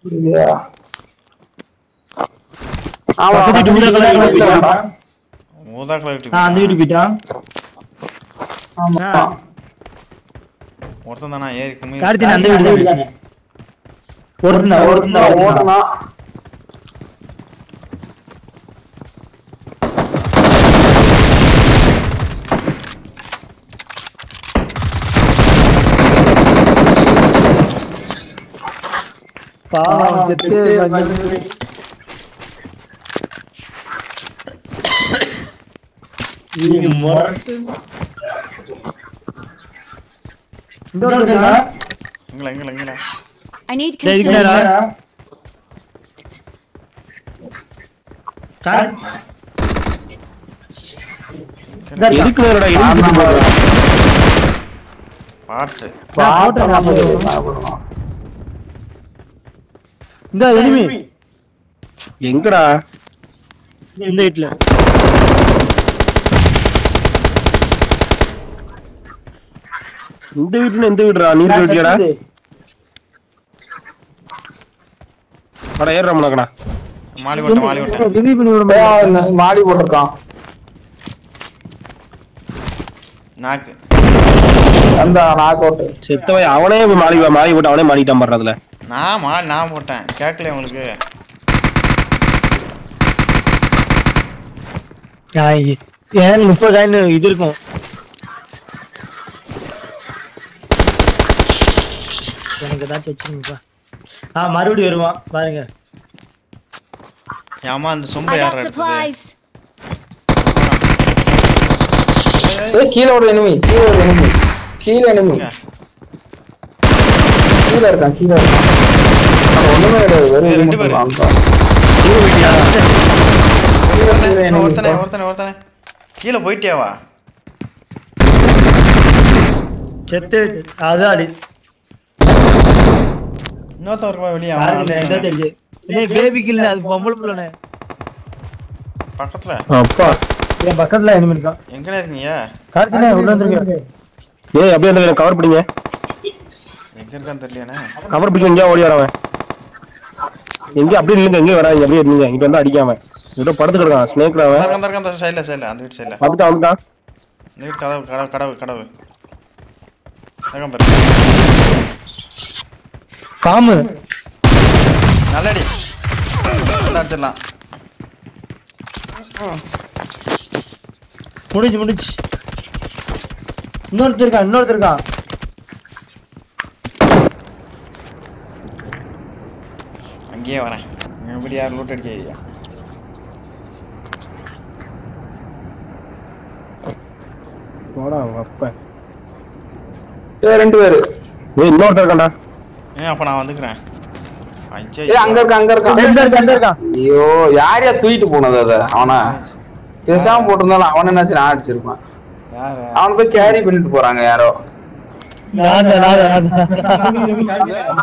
அப்படியா ஆமா பக்கத்து வீட்டு ஊரா கலர் வீட்டுல ஊதா கலர் ஆ அந்த வீட்டுக்கு போயிட்டான் ஆமா ஆ. ஒருத்தன் தானா ஏறி கும்மி கார்த்தின் அந்த வீடு தான் ஒருத்தன் ஒருத்தன் ஓடணும் ஓடணும் பாவம் செத்து வந்து நீங்க முரட்டு இந்த ஒருத்தனா எங்களா எங்களா எங்களா I need டேய் இருக்கடா consumables. கார் எதுக்குலடா எதுக்கு போறா பாட்டு பாட்டு இந்த எனிமி எங்கடா இந்த வீட்ல இந்த வீட்டுல எந்த வீடுடா நீர் வீட்டுலடா அட ஏறுறா முனக்கடா மாலி விட்டேன் மாலி விட்டேன் ரிலீவ் பண்ணி விட ஏய், மாடி போட்டிருக்கான் நாக்கு அந்த நாக் அவுட் செத்தவன் அவனே மாறி மாறி போட்டு அவனே மாறிட்டான் பாரு அதுல நான் மாலி நான் போட்டேன் கேட்கல உங்களுக்கு ஏன் முப்பது காயின் இது இருக்கும் எனக்கு ஏதாச்சும் வச்சுருங்கப்பா ஆ மறுபடியும் வருவான் பாருங்க ஏமா அந்த சொம்பை I யார் got எடுத்தது supplies. ஏய் கீழ ஒரு enemy கீழ ஒரு enemy கீழ enemy இங்க. கீழ இருக்கான் கீழ இருக்கான் அது ஒண்ணுமே கிடையாது வெறும் ஏய், ரெண்டு enemy பேரு. மட்டும்தான். ஒருத்தனே, கீழ enemy ஒருத்தனே இருக்கான். ஒருத்தனே ஒருத்தனே கீழே போயிட்டியாவா செத்து அதான் அடி இன்னொருத்தன் இருக்குமா வெளியே அவன் பாருங்க எங்க அழுத்தானே. தெரிஞ்சு ஏய் பேபி கில்ல அது பொம்பளை பிள்ளை பக்கத்துல அப்பா என் பக்கத்துல enemy இருக்கான் எங்கடா இருக்கீங்க கார்த்தினே உள்ள வந்துருங்க ஏய் அப்படியே அந்த கவர் பிடிங்க எங்க இருக்கான்னு தெரியலையானே கவர் பிடிக்க எங்கேயா ஓடி வரவன் எங்க அப்படியே இல்லைங்க எங்கேயும் வராங்க அப்படியே இருந்தீங்க இங்க வந்து அடிக்காம ஏதோ படுத்து கிடக்கான் ஸ்னேக்ல அவன் இருக்கான் இருக்கான் அந்த சைடுல சைடுல அந்த வீட்டு சைடுல வந்துட்டான் வந்துட்டான் இந்த வீட்டு கதவு கடவு கடவு கடவு இருக்கான் பாரு காமு நல்லடி நல்லா அடிச்சிடலாம் முடிஞ்சு முடிஞ்சு இன்னொருத்தர் இருக்கான் இன்னொருத்தர் இருக்கான் அங்கேயே வரேன் எப்படி யார் லூட் அடிக்க போடா அவங்க அப்ப ஏய் ரெண்டு பேரு ஏய் இன்னொருத்தர் இருக்கான்டா ஏன் அப்ப நான் வந்துக்கிறேன் ஐயோ ஏய் அங்க இருக்கான் அங்க இருக்கான் இந்த இருக்கான் இந்த இருக்கான் ஐயோ யார் யார் தூக்கிட்டு போனது அத அவன பேசாம போட்டிருந்தாலும் அவன் என்னாச்சு நான் அடிச்சிருப்பான் யாரு அவன் போய் கேரி பண்ணிட்டு போறாங்க யாரோ நான் தான், நான் தான், நான் தான்.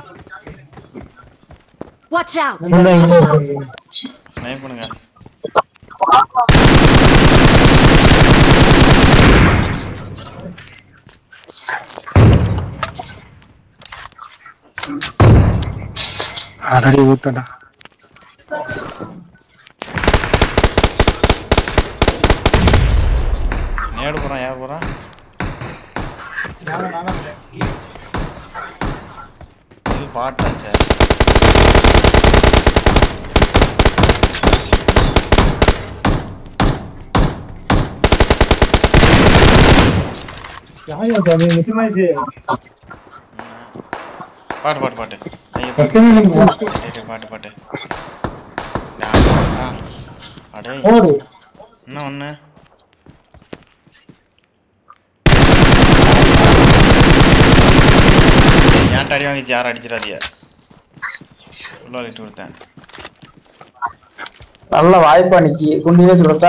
Watch out. இந்தாங்க. நயம் பண்ணுங்க அடடி ஊட்டடா நேடு போறான் யார் போறான் இது பாட்டாச்சே பாட்டு பாட்டு பாட்டு ஐயோ, பாட்டு டேய், டேய், பாட்டு பாட்டு யார் பாடுறா? அடே ஓடு என்ன ஒண்ணு ஏன்ட்ட அடி வாங்கிச்சு யாரும் அடிச்சிடாதீங்க உள்ள அழிட்டு கொடுத்தேன் நல்ல வாய்ப்பா நிக்கி குண்டிலே சொல்லட்டா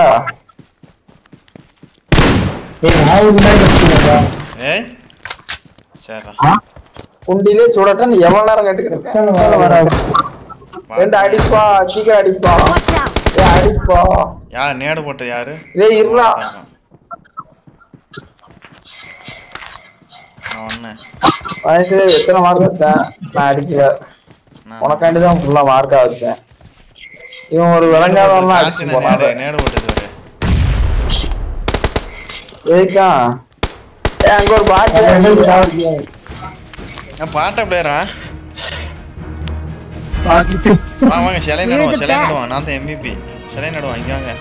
ஏய் நான் இதுக்கு முன்னாடி வச்சிருக்கேன்டா. ஏய் சரிடா குண்டிலே சுடட்டா நீ எவ்வளவு நேரம் கேட்டுக்கிட்டு ரெண்டு அடிப்பா சீக்கிரம் அடிப்பா Watch out. ஏய் அடிப்பா யார் நேடு போட்டது யாரு ஏய் இருடா நான் ஒண்ணு வயசு எத்தனை மாசம் வச்சேன் நான் அடிக்கல நான் உனக்காண்டி தான் ஃபுல்லா மார்க்கா வச்சேன் இவன் ஒரு விளங்காதவன்லாம் அடிச்சுட்டு போனான் நேடு நேடு போட்டது ஒரு எதுக்கா ஏ அங்க ஒரு பாட்டு நான் பாட்ட பிளேயரா பாத்துட்டு வா வாங்க சிலை You're நடுவோம் the சிலை best. நடுவோம் நான் தான் எம்பிபி சிலை நடுவோம் இங்க வாங்க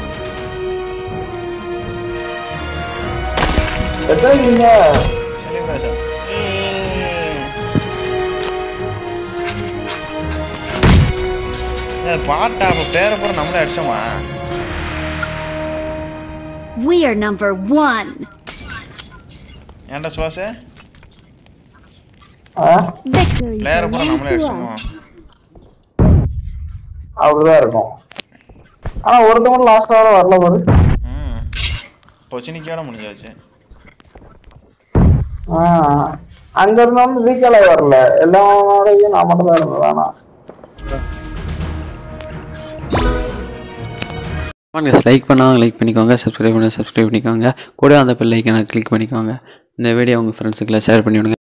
எத்தனை நீங்க செலிப்ரேஷன் பாட்டா அப்ப பேர பூரா நம்மளே அடிச்சோமா We are number one. ஏன்டா சுவாசு ஆ? Victory பிளேயர பூரா belongs நம்மளே to அடிச்சோமா us. அப்படிதான் இருக்கும் ஆனா ஒருத்தவங்க லாஸ்ட் வர வரல போது ம் பொச்சினிக்கோட முடிஞ்சாச்சு ஆ. அங்க இருந்தாலும் ரீகாலே வரல எல்லாரோடையும் நான் மட்டும் தான் இருந்ததானா வாங்க லைக் பண்ணாங்க லைக் பண்ணிக்கோங்க சப்ஸ்கிரைப் பண்ண சப்ஸ்கிரைப் பண்ணிக்கோங்க கூட அந்த பெல் ஐக்கனை கிளிக் பண்ணிக்கோங்க இந்த வீடியோ உங்கள் ஃப்ரெண்ட்ஸுக்கெல்லாம் ஷேர் பண்ணி விடுங்க